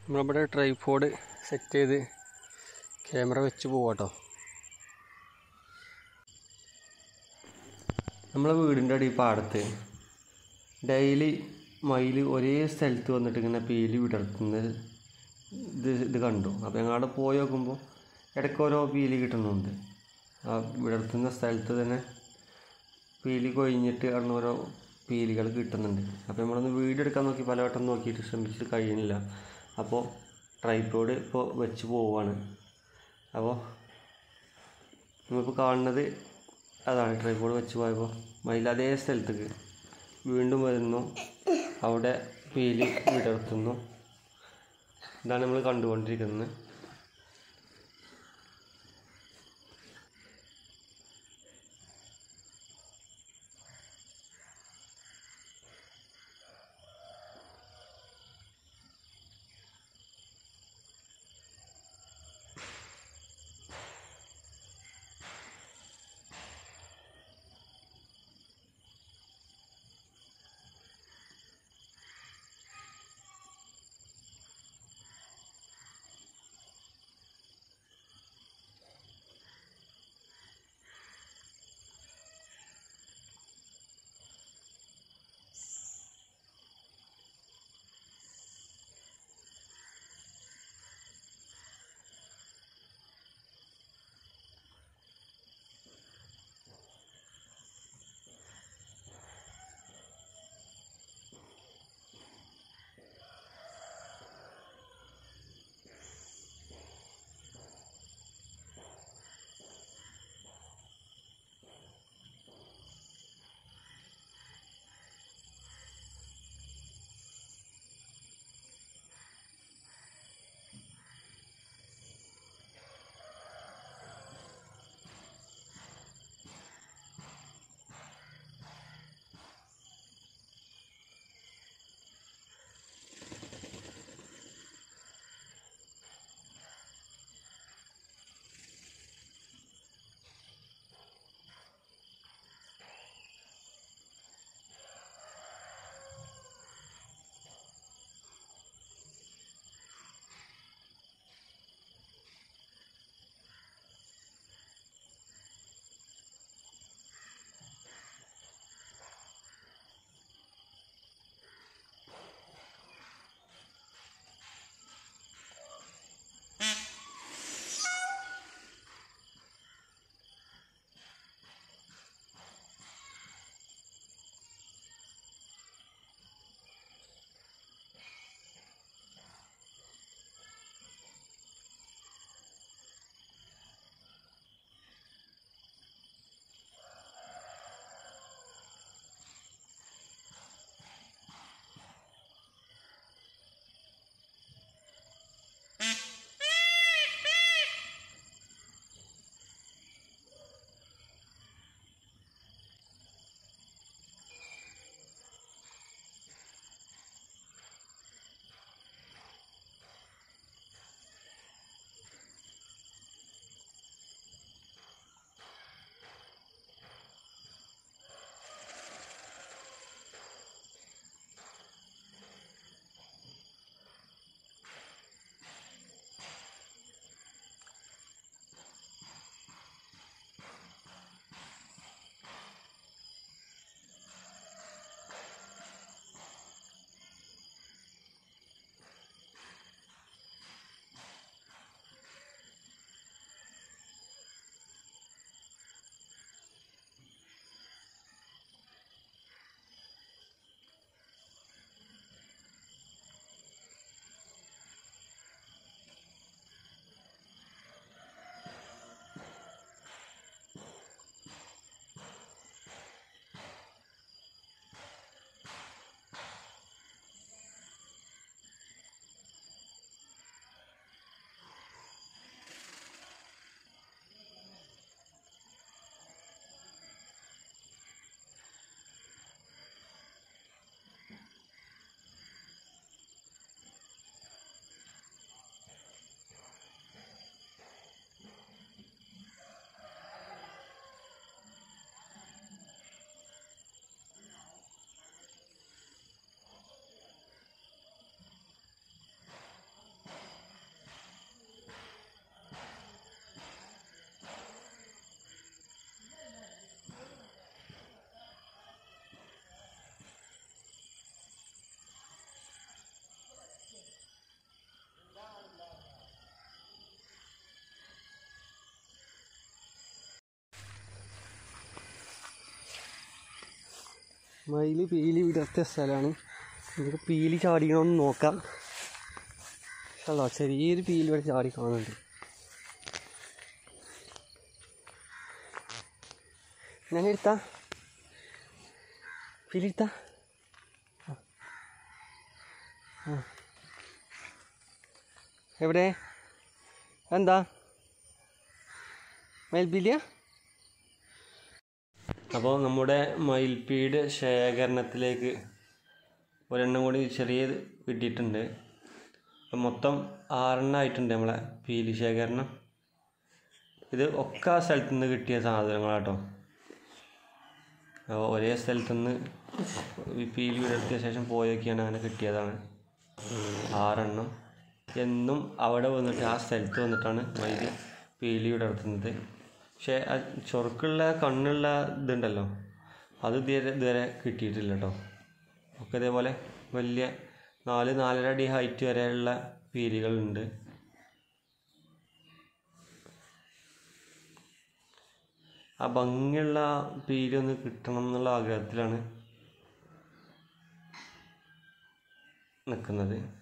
നമ്മളിവിടെ tripod set ചെയ്ത് camera വെച്ച് പോവാട്ടോ നമ്മളെ വീടിൻ്റെ അടി പാടത്ത് ഡെയിലി മയിൽ ഒരേ സ്ഥലത്ത് വന്നിട്ട് ഇങ്ങനെ പീലി വിടർത്തുന്നത് ഇത് ഇത് കണ്ടു അപ്പോൾ ഞങ്ങളവിടെ പോയി നോക്കുമ്പോൾ ഇടയ്ക്ക് ഓരോ പീലി കിട്ടുന്നുണ്ട് ആ വിടർത്തുന്ന സ്ഥലത്ത് തന്നെ പീലി കൊഴിഞ്ഞിട്ട് അവിടെ ഓരോ പീലികൾ കിട്ടുന്നുണ്ട് അപ്പോൾ നമ്മളൊന്ന് വീഡിയോ എടുക്കാൻ നോക്കി പലവട്ടം നോക്കിയിട്ട് ശ്രമിച്ചിട്ട് കഴിയുന്നില്ല അപ്പോൾ ട്രൈപ്പോഡ് ഇപ്പോൾ വെച്ച് പോവാണ് അപ്പോൾ നമ്മളിപ്പോൾ കാണുന്നത് അതാണ് ട്രൈപ്പോഡ് വെച്ച് പോയപ്പോൾ മയിൽ അതേ സ്ഥലത്തേക്ക് വീണ്ടും വരുന്നു അവിടെ പീലി വിടർത്തുന്നു ഇതാണ് നമ്മൾ കണ്ടുകൊണ്ടിരിക്കുന്നത് മയിൽ പീലി വിടർത്തിയ സ്ഥലമാണ് നമുക്ക് പീലി ചാടിക്കണമെന്ന് നോക്കാം അല്ല ചെറിയൊരു പീലി ഇവിടെ ചാടി കാണുന്നുണ്ട് ഞാൻ എടുത്താ പീലി എടുത്താ ആ. ആ. എവിടെ എന്താ മയിൽപീലിയ അപ്പോൾ നമ്മുടെ മയിൽപ്പീട് ശേഖരണത്തിലേക്ക് ഒരെണ്ണം കൂടി ചെറിയത് കിട്ടിയിട്ടുണ്ട് അപ്പം മൊത്തം ആറെണ്ണം ആയിട്ടുണ്ട് നമ്മളെ പീലി ശേഖരണം ഇത് ഒക്കെ ആ സ്ഥലത്തു നിന്ന് കിട്ടിയ സാധനങ്ങളാട്ടോ അപ്പോൾ ഒരേ സ്ഥലത്തു നിന്ന് ഈ പീലി വിടർത്തിയ ശേഷം പോയൊക്കെയാണ് അങ്ങനെ കിട്ടിയതാണ് ആറെണ്ണം എന്നും അവിടെ വന്നിട്ട് ആ സ്ഥലത്ത് വന്നിട്ടാണ് മയിൽ പീലി വിടർത്തുന്നത് പക്ഷേ ആ ചൊറുക്കുള്ള കണ്ണുള്ള ഇതുണ്ടല്ലോ അത് ഇതുവരെ ഇതുവരെ കിട്ടിയിട്ടില്ല കേട്ടോ ഒക്കെ ഇതേപോലെ വലിയ നാല് നാലര അടി ഹൈറ്റ് വരെയുള്ള പീലികളുണ്ട് ആ ഭംഗിയുള്ള പീലി ഒന്ന് കിട്ടണം എന്നുള്ള ആഗ്രഹത്തിലാണ് നിൽക്കുന്നത്